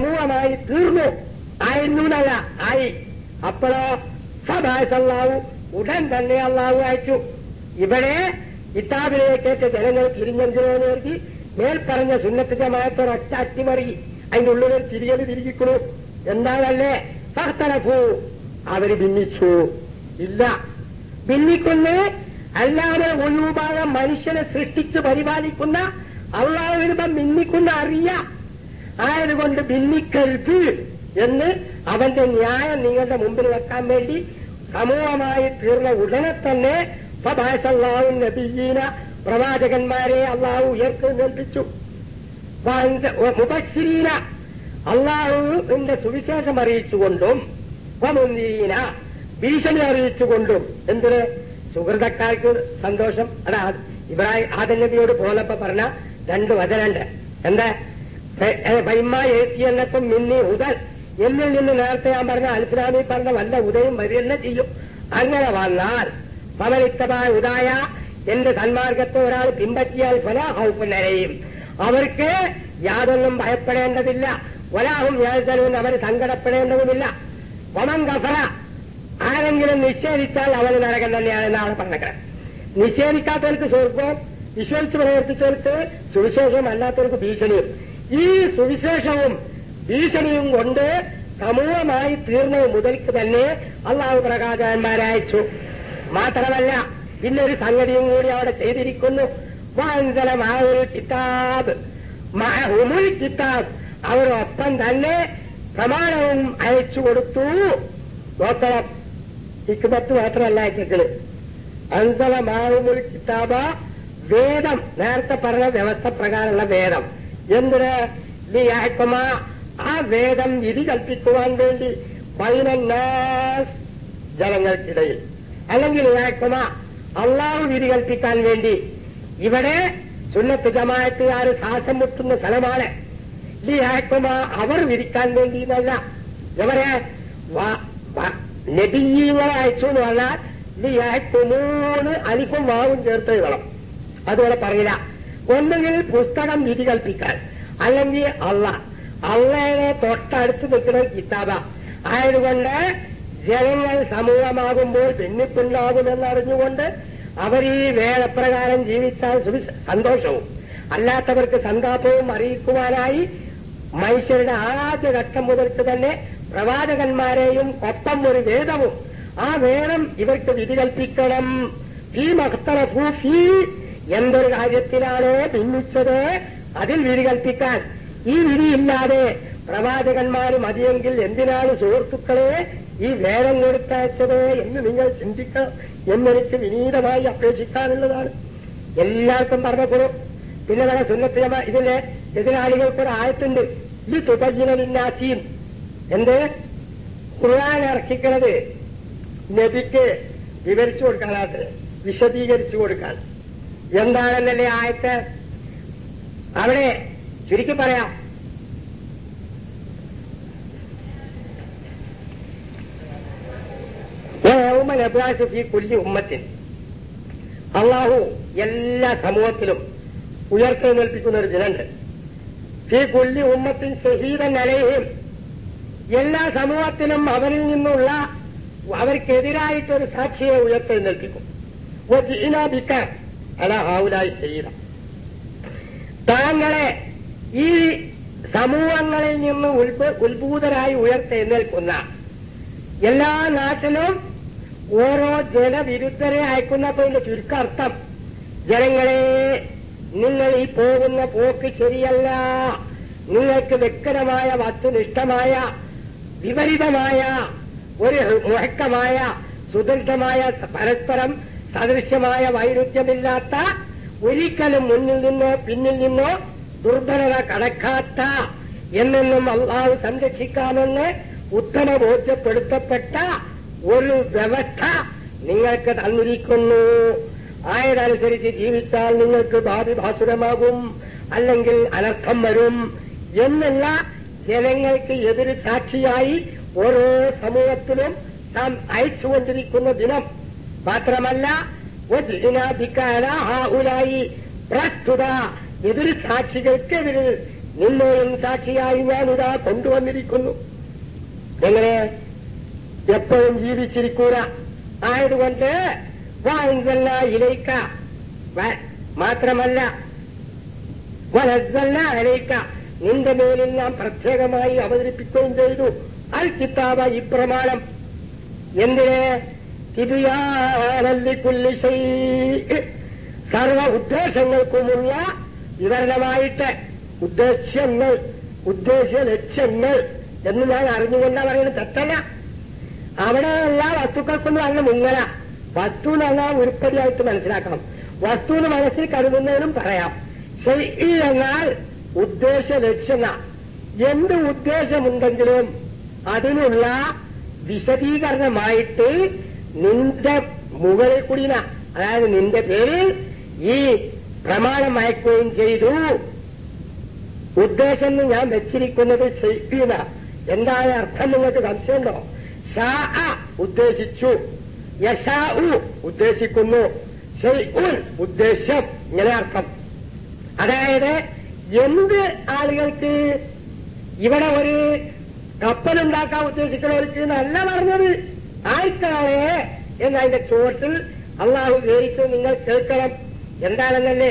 സമൂഹമായി തീർന്നു ആയിരുന്നു എന്നല്ല ആയി അപ്പോഴോ സദാസല്ലാവു ഉടൻ തന്നെ അള്ളാഹു അയച്ചു ഇവിടെ കിതാബിലേക്കേറ്റ ജനങ്ങൾ തിരിഞ്ഞെന്തിനോ കരുതി മേൽപ്പറഞ്ഞ സുന്നത്ത് ജമായത്തൊരൊറ്റ അട്ടിമറി അതിന്റെ ഉള്ളിൽ തിരികെ തിരികിക്കണു എന്താണല്ലേ ഫഹ്തലഫു അവര് ഭിന്നിച്ചു ഇല്ല ഭിന്നിക്കുന്ന അല്ലാതെ ഒഴിവുഭാഗം മനുഷ്യനെ സൃഷ്ടിച്ച് പരിപാലിക്കുന്ന അള്ളാഹുവിനുമ്പം ഭിന്നിക്കുന്ന അറിയാം ആയതുകൊണ്ട് ഭിന്നിക്കരുത് എന്ന് അവന്റെ ന്യായം നിങ്ങളുടെ മുമ്പിൽ വെക്കാൻ വേണ്ടി സമൂഹമായി തീർന്ന ഉടനെ തന്നെ ഫബാസല്ലാഹു നബിയീന പ്രവാചകന്മാരെ അള്ളാഹു ഉയർത്തെന്നേൽപ്പിച്ചു മുബശ്ശിരീന അള്ളാഹുവിന്റെ സുവിശേഷം അറിയിച്ചുകൊണ്ടും വമുന്തിരീന ഭീഷണി അറിയിച്ചുകൊണ്ടും എന്തിന് സുഹൃതക്കാർക്ക് സന്തോഷം അതാ ഇബ്രാഹിം ആദം നബിയോട് പോലപ്പോ പറഞ്ഞ രണ്ട് വചനുണ്ട് എന്താ ബൈമ എഴുത്തിയെന്നപ്പം മിന്നി ഉദൽ എന്നിൽ നിന്ന് നേരത്തെ ഞാൻ പറഞ്ഞ അൽഫിലാമി പറഞ്ഞ വല്ല ഉദയം വരികയെന്ന ചെയ്യും അങ്ങനെ വന്നാൽ പവനിത്തമായ ഉദായ എന്റെ സന്മാർഗത്തെ ഒരാൾ പിമ്പറ്റിയാൽ ഫല ഹൗപ്പനരെയും അവർക്ക് യാതൊന്നും ഭയപ്പെടേണ്ടതില്ല ഒരാളും യാതൊന്നും അവർ സങ്കടപ്പെടേണ്ടതുമില്ല വമൻ ഗഫറ ആരെങ്കിലും നിഷേധിച്ചാൽ അവന് നരകം തന്നെയാണ് എന്നാണ് പറഞ്ഞത് നിഷേധിക്കാത്തവർക്ക് സ്വർഗവും വിശ്വസിച്ച് പ്രവർത്തിച്ചവർക്ക് സുവിശേഷവും അല്ലാത്തവർക്ക് ഭീഷണിയും ഈ സുവിശേഷവും ഭീഷണിയും കൊണ്ട് സമൂഹമായി തീർന്നത് മുതൽക്ക് തന്നെ അള്ളാഹു പ്രകാശന്മാരയച്ചു മാത്രമല്ല പിന്നൊരു സംഗതിയും കൂടി അവിടെ ചെയ്തിരിക്കുന്നു വാഞ്ചലമായൊരു കിതാബ് മഹുമുൽ കിതാബ് അവരൊപ്പം തന്നെ പ്രമാണവും അയച്ചു കൊടുത്തു നോക്കണം ഹിക്മത്ത് മാത്രമല്ല അയച്ചത് അൻസല മാവുമുൽ കിതാബ വേദം നേരത്തെ പറഞ്ഞ വ്യവസ്ഥ പ്രകാരമുള്ള വേദം എന്തിന് ലിയാഹ്കുമ ആ വേദം വിധി കൽപ്പിക്കുവാൻ വേണ്ടി പൈനന്നാസ് ജനങ്ങൾക്കിടയിൽ അല്ലെങ്കിൽ ലിയാഹ്കുമ അള്ളാഹു വിധി കൽപ്പിക്കാൻ വേണ്ടി ഇവിടെ സുന്നത്ത് ജമാഅത്തുകാർ ശ്വാസം മുട്ടുന്ന സ്ഥലമാണ് ലിയാഹ്കുമ അവർ വിധിക്കാൻ വേണ്ടി എന്നല്ല ഇവരെ നബിയീങ്ങളെ അയച്ചു എന്ന് പറഞ്ഞാൽ ലിയാഹ്കുമൂന്ന് അലിഫും വാവും ചേർത്ത് എഴുതണം അതുപോലെ പറയില്ല ഒന്നുകിൽ പുസ്തകം വിധി കൽപ്പിക്കാൻ അല്ലെങ്കിൽ അള്ള അള്ളയെ തൊട്ടടുത്ത് നിൽക്കുന്ന കിതാബ ആയതുകൊണ്ട് ജനങ്ങൾ സമൂഹമാകുമ്പോൾ ഭിന്നിപ്പുണ്ടാകുമെന്ന് അറിഞ്ഞുകൊണ്ട് അവർ ഈ വേദപ്രകാരം ജീവിച്ചാൽ സന്തോഷവും അല്ലാത്തവർക്ക് സന്താപവും അറിയിക്കുവാനായി മനുഷ്യരുടെ ആദ്യ ഘട്ടം മുതൽക്ക് തന്നെ പ്രവാചകന്മാരെയും ഒപ്പം ഒരു വേദവും ആ വേദം ഇവർക്ക് വിധി കൽപ്പിക്കണം ഫീ മഖ്തലഫു ഫീ എന്തൊരു കാര്യത്തിലാണോ ഭിന്നിച്ചത് അതിൽ വിധി കൽപ്പിക്കാൻ ഈ വിധിയില്ലാതെ പ്രവാചകന്മാർ മതിയെങ്കിൽ എന്തിനാണ് സുഹൃത്തുക്കളെ ഈ വേദം കൊടുത്തയച്ചത് എന്ന് നിങ്ങൾ ചിന്തിക്കണം എന്നെനിക്ക് വിനീതമായി അപേക്ഷിക്കാനുള്ളതാണ് എല്ലാവർക്കും പറഞ്ഞപ്പോഴും പിന്നെ വേറെ സുന്നത്തിയമ ഇതിന്റെ എതിരാളികൾക്കൊരു ആയത്തുണ്ട് ഈ തുപജിനാസീൻ എന്ത് ഖുർആൻ ഇറക്കിക്കണത് നബിക്ക് വിവരിച്ചു കൊടുക്കാനാണ് വിശദീകരിച്ചു കൊടുക്കാൻ എന്താണെന്നല്ലേ ആയത്ത് അവിടെ ചുരുക്കി പറയാം ഈ കുല്ലി ഉമ്മത്തിൽ അള്ളാഹു എല്ലാ സമൂഹത്തിലും ഉയർത്തെഴുന്നേൽപ്പിക്കുന്ന ഒരു ദിനമുണ്ട് ഈ കുല്ലി ഉമ്മത്തിൻ ഷഹീദ നിലയും എല്ലാ സമൂഹത്തിലും അവരിൽ നിന്നുള്ള അവർക്കെതിരായിട്ടൊരു സാക്ഷിയെ ഉയർത്തെഴുന്നേൽപ്പിക്കും ബിക്കാൻ അല ഹാവുലായി ചെയ്ത താങ്കളെ ഈ സമൂഹങ്ങളിൽ നിന്ന് ഉത്ഭൂതരായി ഉയർത്തെഴുന്നേൽക്കുന്ന എല്ലാ നാട്ടിലും ഓരോ ജനവിരുദ്ധരെ അയക്കുന്നതിന്റെ ചുരുക്കർത്ഥം ജനങ്ങളെ നിങ്ങൾ ഈ പോകുന്ന പോക്ക് ശരിയല്ല നിങ്ങൾക്ക് വ്യക്തമായ വസ്തുനിഷ്ഠമായ വിപരീതമായ ഒരു മുഴക്കമായ സുദൃഢമായ പരസ്പരം സദൃശ്യമായ വൈരുദ്ധ്യമില്ലാത്ത ഒരിക്കലും മുന്നിൽ നിന്നോ പിന്നിൽ നിന്നോ ദുർബലത കടക്കാത്ത എന്നെന്നും അള്ളാഹു സംരക്ഷിക്കാമെന്ന് ഉത്തമ ബോധ്യപ്പെടുത്തപ്പെട്ട ഒരു വ്യവസ്ഥ നിങ്ങൾക്ക് തന്നിരിക്കുന്നു ആയതനുസരിച്ച് ജീവിച്ചാൽ നിങ്ങൾക്ക് ഭാവി ഭാസുരമാകും അല്ലെങ്കിൽ അനർത്ഥം വരും എന്നുള്ള ജനങ്ങൾക്ക് എതിര് സാക്ഷിയായി ഓരോ സമൂഹത്തിലും നാം അയച്ചുകൊണ്ടിരിക്കുന്ന ദിനം മാത്രമല്ല ായി പ്രസ്തുത എതിര് സാക്ഷികൾക്കെതിരിൽ നിന്നെയും സാക്ഷിയായി ഞാൻ ഇതാ കൊണ്ടുവന്നിരിക്കുന്നു എങ്ങനെ എപ്പോഴും ജീവിച്ചിരിക്കൂല ആയതുകൊണ്ട് വാൻസല്ല ഇലയിക്ക വ- മാത്രമല്ല വനസ്സല്ല അലയിക്ക നിന്റെ മേലിൽ നാം പ്രത്യേകമായി അവതരിപ്പിക്കുകയും ചെയ്തു അൽ കിതാബ ഈ പ്രമാണം എന്തിന് തിബിയാനല്ലിക്കുല്ലി ശൈഇ. സർവ ഉദ്ദേശങ്ങൾക്കുമുള്ള വിവരണമായിട്ട് ഉദ്ദേശ്യങ്ങൾ ഉദ്ദേശ്യ ലക്ഷ്യങ്ങൾ എന്ന് ഞാൻ അറിഞ്ഞുകൊണ്ടാ പറയുന്നത് തെറ്റല്ല അവിടെ എല്ലാ വസ്തുക്കൾക്കൊന്നും അങ്ങ് മുങ്ങല വസ്തു എന്നാൽ ഉരുപ്പടിയായിട്ട് മനസ്സിലാക്കണം വസ്തു എന്ന് മനസ്സിൽ കരുതുന്നതിനും പറയാം ശരി എന്നാൽ ഉദ്ദേശ ലക്ഷ്യ എന്ത് ഉദ്ദേശമുണ്ടെങ്കിലും അതിനുള്ള വിശദീകരണമായിട്ട് നിന്റെ മുകളിൽ കൂടി ന- അതായത് നിന്റെ പേരിൽ ഈ പ്രമാണം അയക്കുകയും ചെയ്തു ഉദ്ദേശം എന്ന് ഞാൻ വെച്ചിരിക്കുന്നത് ശൈത്യന എന്താണ് അർത്ഥം നിങ്ങൾക്ക് സംശയമുണ്ടോ ഷാ ഉദ്ദേശിച്ചു യശാ ഉദ്ദേശിക്കുന്നു ഷെയ്ഉൻ ഉദ്ദേശ്യം ഇങ്ങനെ അർത്ഥം അതായത് എന്ത് ആളുകൾക്ക് ഇവിടെ ഒരു കപ്പലുണ്ടാക്കാൻ ഉദ്ദേശിക്കുന്നവർക്ക് നല്ല പറഞ്ഞത് ആർക്കാണ് എന്നതിന്റെ ചുവട്ടിൽ അള്ളാഹു വിവരിച്ച് നിങ്ങൾ കേൾക്കണം എന്താണെന്നല്ലേ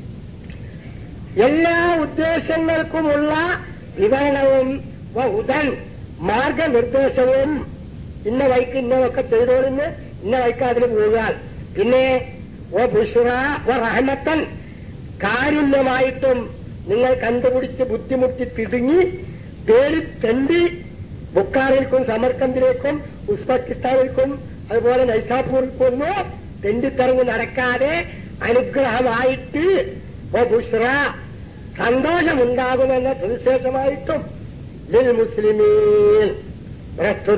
എല്ലാ ഉദ്ദേശങ്ങൾക്കുമുള്ള വിവരണവും ഉദൻ മാർഗനിർദ്ദേശവും ഇന്ന വൈക്ക് ഇന്നതൊക്കെ ചെയ്തോളിന്ന് ഇന്ന വൈക്ക് അതിന് പോകാൻ പിന്നെ ഓ ബുഷറ ഓ റഹമത്തൻ കാരുണ്യമായിട്ടും നിങ്ങൾ കണ്ടുപിടിച്ച് ബുദ്ധിമുട്ടി തിടുങ്ങി തേടി തെണ്ടി ബുക്കാറിൽക്കും സമർക്കന്ദിലേക്കും ഉസ്ബെക്കിസ്ഥാനിൽക്കും അതുപോലെ നൈസാപൂരിൽക്കൊന്നും തെണ്ടിത്തിറങ്ങി നടക്കാതെ അനുഗ്രഹമായിട്ട് ഓ ബുഷ്ര സന്തോഷമുണ്ടാകുമെന്ന സുവിശേഷമായിട്ടും ലിൽ മുസ്ലിമീൻ പ്രസ്തുത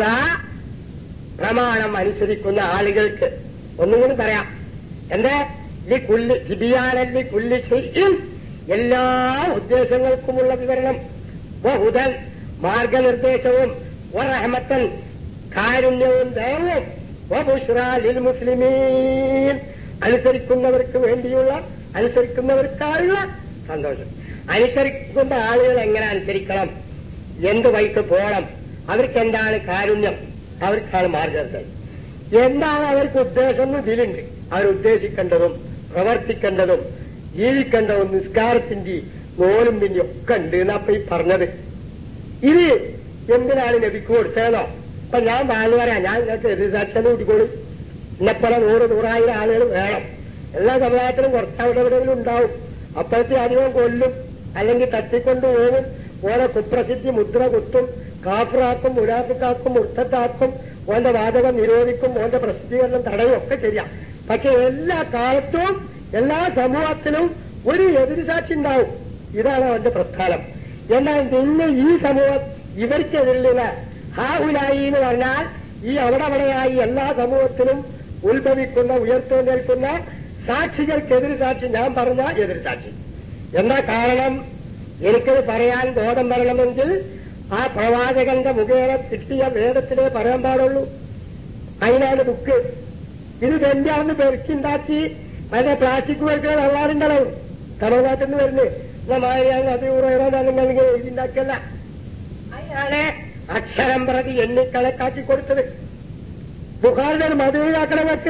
പ്രമാണം അനുസരിക്കുന്ന ആളുകൾക്ക് ഒന്നും കൂടി പറയാം എന്താ ലി കുല്ലി ലിബിയാനല്ലി കുല്ലി ശൈഇൻ എല്ലാ ഉദ്ദേശങ്ങൾക്കുമുള്ള വിവരണം ബഹുദൻ മാർഗനിർദ്ദേശവും റഹമത്തൻ കാരുണ്യവും ദയവും വബുഷ്ര ലിൽ മുസ്ലിമീൻ അനുസരിക്കുന്നവർക്ക് വേണ്ടിയുള്ള അനുസരിക്കുന്നവർക്കായുള്ള സന്തോഷം അനുസരിക്കുന്ന ആളുകൾ എങ്ങനെ അനുസരിക്കണം എന്ത് വഴിക്ക് പോകണം അവർക്ക് എന്താണ് കാരുണ്യം അവർക്കാണ് മാർഗദർശനം എന്താണ് അവർക്ക് ഉദ്ദേശം എന്ന് ഇതിലുണ്ട് അവർ ഉദ്ദേശിക്കേണ്ടതും പ്രവർത്തിക്കേണ്ടതും ജീവിക്കേണ്ടതും നിസ്കാരത്തിന്റെ നോലുമ്പിന്റെ ഒക്കെ ഉണ്ട് എന്നപ്പൊ ഈ പറഞ്ഞത് ഇത് എന്തിനാണ് നബിക്ക് കൊടുത്തതെന്നോ അപ്പൊ ഞാൻ പറഞ്ഞു പറയാം ഞാൻ നിങ്ങൾക്ക് എതിർസാക്ഷ്യം കൂട്ടിക്കോളും എന്നെപ്പോലെ നൂറ് നൂറായിരം ആളുകൾ വേണം എല്ലാ സമുദായത്തിലും കുറച്ചവിടെ എവിടെയെങ്കിലും ഉണ്ടാവും അപ്പോഴത്തെ അധികം കൊല്ലും അല്ലെങ്കിൽ തട്ടിക്കൊണ്ടു പോകും ഓരോ കുപ്രസിദ്ധി മുദ്ര കുത്തും കാഫറാക്കും മുരാഫിക്കാക്കും മുർത്തത്താക്കും ഓന്റെ വാചകം നിരോധിക്കും ഓന്റെ പ്രസിദ്ധീകരണം തടയും ഒക്കെ ചെയ്യാം പക്ഷെ എല്ലാ കാലത്തും എല്ലാ സമൂഹത്തിലും ഒരു എതിർസാക്ഷി ഉണ്ടാവും ഇതാണ് അവന്റെ പ്രസ്ഥാനം എന്നാൽ നിങ്ങൾ ഈ സമൂഹം ഇവർക്കെതിരിലുള്ള ഹാഹുലായി എന്ന് പറഞ്ഞാൽ ഈ അവിടെ അവിടെയായി എല്ലാ സമൂഹത്തിലും ഉത്ഭവിക്കുന്ന ഉയർത്തെഴുന്നേൽക്കുന്ന സാക്ഷികൾക്കെതിര് സാക്ഷി ഞാൻ പറഞ്ഞ എതിർ സാക്ഷി എന്താ കാരണം എനിക്കത് പറയാൻ ബോധം വരണമെങ്കിൽ ആ പ്രവാചകന്റെ മുഖേന കിട്ടിയ വേദത്തിലേ പറയാൻ പാടുള്ളൂ അതിനാണ് ബുക്ക് ഇത് വെന്റാന്ന് പെറുക്കിണ്ടാക്കി മറ്റേ പ്ലാസ്റ്റിക് വെറുക്കുന്ന വെള്ളാറുണ്ടല്ലോ തമിഴ്നാട്ടിൽ നിന്ന് വരുന്നത് എന്നാ മാരിയാണ് അത് ഉറവിടാന്നിങ്ങനെ എഴുതിണ്ടാക്കല്ല അതിനാണ് അക്ഷരം പ്രതി എണ്ണിക്കണക്കാക്കി കൊടുത്തത് ബുഹാറിന്റെ ഒരു മധുരയാക്കണമൊക്കെ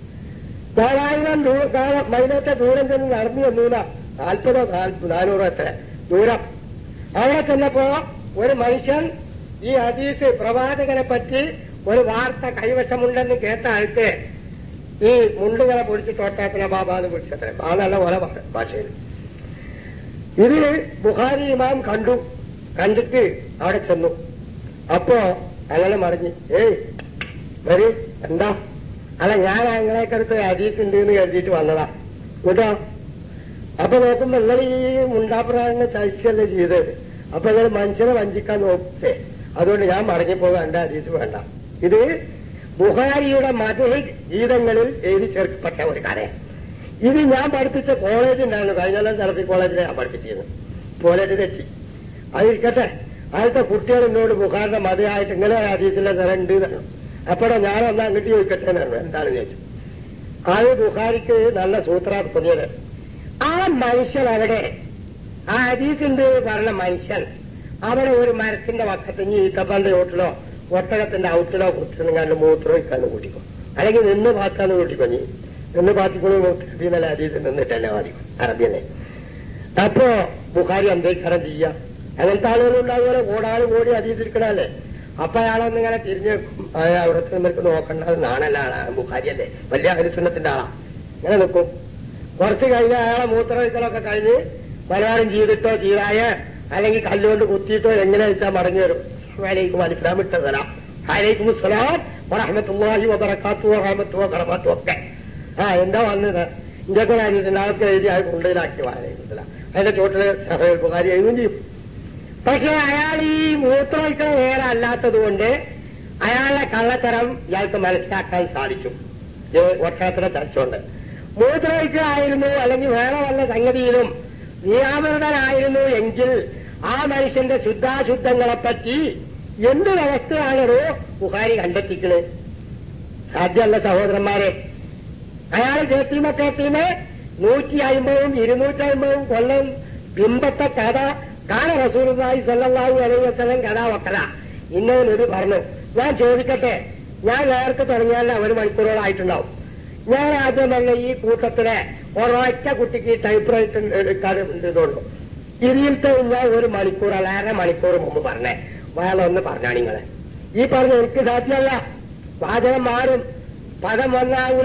തോളായിരം മൈലത്തെ ദൂരം ചെന്ന് നടന്നു വന്നൂല നാൽപ്പതോ നാനൂറോ എത്ര ദൂരം അവിടെ ചെന്നപ്പോ ഒരു മനുഷ്യൻ ഈ ഹദീസ് പ്രവാചകനെ പറ്റി ഒരു വാർത്ത കൈവശമുണ്ടെന്ന് കേട്ട ആൾക്ക് ഈ മുണ്ടുകളെ പൊടിച്ച് തോട്ടാക്കണ ബാബാന്ന് വിളിച്ചത്രേ ആ നല്ല പോലെ ഭാഷയിൽ ഇത് ബുഹാരി ഇമാം കണ്ടു കണ്ടിട്ട് അവിടെ ചെന്നു അപ്പോ അങ്ങനെ മറിഞ്ഞ് ഏയ് വരി എന്താ അല്ല ഞാൻ ഞങ്ങളെക്കടുത്ത് ഹദീസ് ഉണ്ട് എന്ന് കരുതിയിട്ട് വന്നതാ കേട്ടോ അപ്പൊ നോക്കുമ്പോ നിങ്ങൾ ഈ മുണ്ടാപ്രാണിനെ ചതിച്ചല്ലേ ചെയ്തത് അപ്പൊ നിങ്ങൾ മനുഷ്യനെ വഞ്ചിക്കാൻ നോക്കേ അതുകൊണ്ട് ഞാൻ മടങ്ങി പോകാൻ എന്റെ ഹദീസ് വേണ്ട ഇത് ബുഹാരിയുടെ മത ഗീതങ്ങളിൽ എഴുതി ചേർക്കപ്പെട്ട ഒരു കഥയാണ് ഇത് ഞാൻ പഠിപ്പിച്ച കോളേജ് ഉണ്ടായിരുന്നു കഴിഞ്ഞ സെലഫി കോളേജിൽ ഞാൻ പഠിപ്പിച്ചിരുന്നു കോളേജ് തെറ്റി അതിരിക്കട്ടെ ആദ്യത്തെ കുട്ടികൾ എന്നോട് ബുഹാറിന്റെ മതമായിട്ട് ഇങ്ങനെ ഹദീസിലെ തരണ്ട് എന്നാണ് അപ്പോഴോ ഞാൻ ഒന്ന് അങ്ങോട്ട് ചോദിക്കട്ടെ എന്നാണ് എന്താണ് ചോദിച്ചു അത് ബുഹാരിക്ക് നല്ല സൂത്രാ പുതിയത് ആ മനുഷ്യൻ അവിടെ ആ ഹദീസിന്റെ പറഞ്ഞ മനുഷ്യൻ അവിടെ ഒരു മരത്തിന്റെ വക്കത്ത് ഇനി ഈത്തപ്പന്റെ ചോട്ടിലോ ഒട്ടകത്തിന്റെ ഔട്ടിലോ കുത്തിരുന്നെങ്കിൽ മൂത്രോ ഇക്കാന്ന് കൂട്ടിക്കും അല്ലെങ്കിൽ നിന്ന് പാത്താന്ന് കൂട്ടിക്കോ നീ നിന്ന് പാത്തിക്കോളൂ മൂത്രത്തി നല്ല ഹദീസ് നിന്നിട്ട് തന്നെ മതിക്കും അറബിയല്ലേ അപ്പോ ബുഖാരി എന്തേക്കാരം ചെയ്യാം അങ്ങനത്തെ ആളുകൾ ഉണ്ടാകുമല്ലോ കോടാള് കോടി അതീതിരിക്കണല്ലേ അപ്പൊ അയാളൊന്ന് ഇങ്ങനെ തിരിഞ്ഞ് അവിടുത്തെ നിനക്ക് നോക്കണ്ട നാണല്ല ആളാ ബുഖാരിയല്ലേ വലിയ ഹരിസുന്നത്തിന്റെ ആളാ ഇങ്ങനെ നിൽക്കും കുറച്ച് കഴിഞ്ഞ് അയാളെ മൂത്രമൊഴിക്കലൊക്കെ കഴിഞ്ഞ് പലഹാരം ചെയ്തിട്ടോ ചെയ്തായ അല്ലെങ്കിൽ കല്ലുകൊണ്ട് കുത്തിയിട്ടോ എങ്ങനെ വെച്ചാൽ മടങ്ങി വരും വലൈക്കും അലിഫ്ലാം ഇട്ട സലാം വലൈക്കും സലാം വറഹമത്തുള്ളാഹി വബറകാത്തു വറഹമത്തു വബറകാത്തു ഒക്കെ ആ എന്താ വന്നത് ഇന്ത്യക്ക് കാര്യത്തിന്റെ ആൾക്ക് എഴുതി അയാൾ കൊണ്ടതിലാക്കി വലൈക്കും സലാം അതിന്റെ ചോട്ടില് സഹോദര ബുഖാരി എഴുതുകയും ചെയ്യും പക്ഷെ അയാൾ ഈ മൂത്രമൊഴിക്കണ നേരെ അല്ലാത്തത് കൊണ്ട് അയാളുടെ കള്ളത്തരം ഇയാൾക്ക് മനസ്സിലാക്കാൻ സാധിച്ചു ഒട്ടകത്തിനെ ചർച്ചയുണ്ട് മൂത്രമൊഴിക്കലായിരുന്നു അല്ലെങ്കിൽ വേറെ വല്ല സംഗതിയിലും നിയാമൃതനായിരുന്നു എങ്കിൽ ആ മനുഷ്യന്റെ ശുദ്ധാശുദ്ധങ്ങളെപ്പറ്റി എന്ത് വ്യവസ്ഥയാണോ ബുഹാരി കണ്ടെത്തിക്കുന്നത് സാധ്യമല്ല സഹോദരന്മാരെ അയാൾ കേട്ടീമ കേട്ടീമ നൂറ്റി അമ്പതും ഇരുന്നൂറ്റി അമ്പതും കൊല്ലം ബിംബത്തെ കഥ കാല റസൂലുള്ളാഹി സല്ലല്ലാഹു അലൈഹി വസല്ലം കഥ വക്കല ഇന്നൊരു പറഞ്ഞു ഞാൻ ചോദിക്കട്ടെ ഞാൻ നേരത്തെ തുടങ്ങിയാൽ ഒരു മണിക്കൂറോളായിട്ടുണ്ടാവും ഞാൻ ആദ്യം തന്നെ ഈ കൂട്ടത്തിലെ ഒരൊറ്റ കുട്ടിക്ക് ടൈപ്പ് റൈറ്റ് എടുക്കാറുണ്ടതുള്ളൂ ഇതിലത്തെ ഞാൻ ഒരു മണിക്കൂർ അല്ല അര മണിക്കൂർ മുമ്പ് പറഞ്ഞേ വേറെ ഒന്ന് പറഞ്ഞാണ് നിങ്ങളെ ഈ പറഞ്ഞ എനിക്ക് സാധ്യമല്ല വാചകം മാറും പദം വന്നാവൂല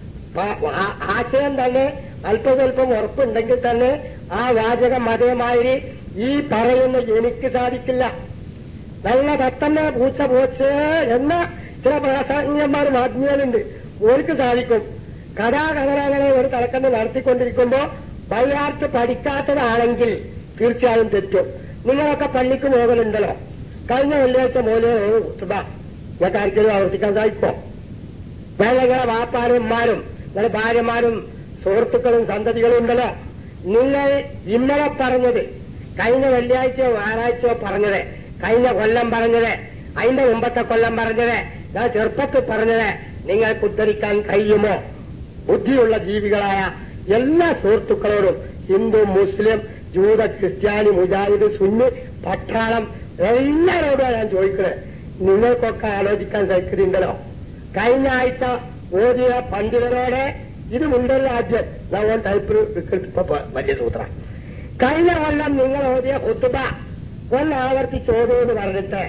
ആശയം തന്നെ അല്പസ്വല്പം ഉറപ്പുണ്ടെങ്കിൽ തന്നെ ആ വാചകം അതേമാതിരി ഈ പറയുന്ന എനിക്ക് സാധിക്കില്ല നല്ല പെട്ടെന്ന് പൂച്ച പോച്ച് എന്ന ചില പ്രാസംഗന്മാർ മാധ്യമങ്ങളുണ്ട് ഓർക്ക് സാധിക്കും കഥാകഥനങ്ങളെ ഒരു തലക്കന്ന് നടത്തിക്കൊണ്ടിരിക്കുമ്പോ ബൈആർട്ട് പഠിക്കാത്തതാണെങ്കിൽ തീർച്ചയായും തെറ്റും നിങ്ങളൊക്കെ പള്ളിക്ക് പോകലുണ്ടല്ലോ കഴിഞ്ഞ വെള്ളിയാഴ്ച മോലെ കുത്തുബ നിങ്ങൾക്ക് ആർക്കെങ്കിലും ആവർത്തിക്കാൻ സാധിക്കോ വേറെ നിങ്ങളെ വാപ്പാരും ഉമ്മാരും നിങ്ങളെ ഭാര്യമാരും സുഹൃത്തുക്കളും സന്തതികളും ഉണ്ടല്ലോ നിങ്ങൾ ഇന്നലെ പറഞ്ഞത് കഴിഞ്ഞ വെള്ളിയാഴ്ചയോ ഞായറാഴ്ചയോ പറഞ്ഞത് കഴിഞ്ഞ കൊല്ലം പറഞ്ഞത് അതിന്റെ മുമ്പത്തെ കൊല്ലം പറഞ്ഞത് ഞാൻ ചെറുപ്പത്തിൽ പറഞ്ഞത് നിങ്ങൾക്ക് ഉദ്ധരിക്കാൻ കഴിയുമോ ബുദ്ധിയുള്ള ജീവികളായ എല്ലാ സുഹൃത്തുക്കളോടും ഹിന്ദു മുസ്ലിം ജൂത ക്രിസ്ത്യാനി മുജാഹിദ് സുന്നി പട്ടാളം എല്ലാവരോടും ഞാൻ ചോദിക്കുന്നത് നിങ്ങൾക്കൊക്കെ ആലോചിക്കാൻ സഹിക്കുന്നുണ്ടല്ലോ കഴിഞ്ഞ ആഴ്ച ഓതിയ പണ്ഡിതരോടെ ഇത് മുണ്ടല്ല ആദ്യം ഞാൻ ടൈപ്പ് ഇപ്പൊ വലിയ സൂത്ര കഴിഞ്ഞ കൊല്ലം നിങ്ങൾ ഓതിയ ഒത്തുബ ഒന്ന് ആവർത്തിച്ച് ഓതുമെന്ന് പറഞ്ഞിട്ട്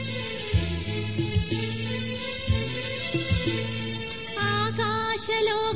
ആകാശലോക